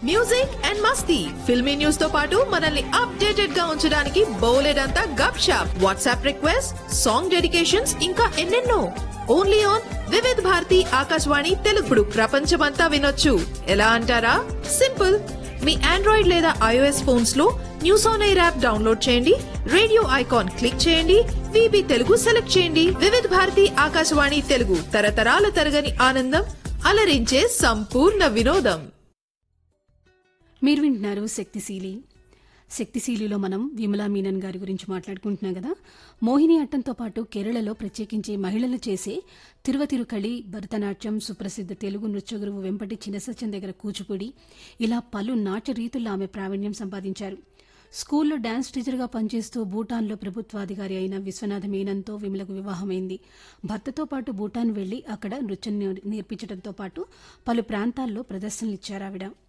music and మస్తీ filmy news తో పాటు మనల్ని అప్డేటెడ్ గా ఉంచడానికి బోలెడంతా గప్ షాప్ వాట్సాప్ రిక్వెస్ట్ సాంగ్ డెడికేషన్స్ ఇంకా ఎన్నెన్నో ఓన్లీ ఆన్ వివిధ్ భారతి ఆకాశవాణి తెలుగుడు ప్రపంచమంతా వినొచ్చు ఎలా అంటారా సింపుల్ మీ ఆండ్రాయిడ్ లేదా ఐఓఎస్ ఫోన్స్ లో news on air app download చేయండి రేడియో ఐకాన్ క్లిక్ చేయండి విబి తెలుగు సెలెక్ట్ చేయండి వివిధ భారతి ఆకాశవాణి తెలుగు తరతరాల తరగని ఆనందం అలరించే సంపూర్ణ వినోదం మీరు వింటున్నారు శక్తిశీలి శక్తిశీలిలో మనం విమలా మీనన్ గారి గురించి మాట్లాడుకుంటున్నాం కదా మోహిని అట్టంతో పాటు కేరళలో ప్రత్యేకించి మహిళలు చేసే తిరువతిరుకళి భరతనాట్యం సుప్రసిద్ధ తెలుగు నృత్య గురువు వెంపటి చినసత్యం దగ్గర కూచిపూడి ఇలా పలు నాట్య రీతుల్లో ఆమె ప్రావీణ్యం సంపాదించారు స్కూల్లో డాన్స్ టీచర్గా పనిచేస్తూ భూటాన్లో ప్రభుత్వాధికారి అయిన విశ్వనాథ మీనన్తో విమలకు వివాహమైంది భర్తతో పాటు భూటాన్ వెళ్లి అక్కడ నృత్యం నేర్- నేర్పించడంతో పాటు పలు ప్రాంతాల్లో ప్రదర్శనలు ఇచ్చారు ఆవిడ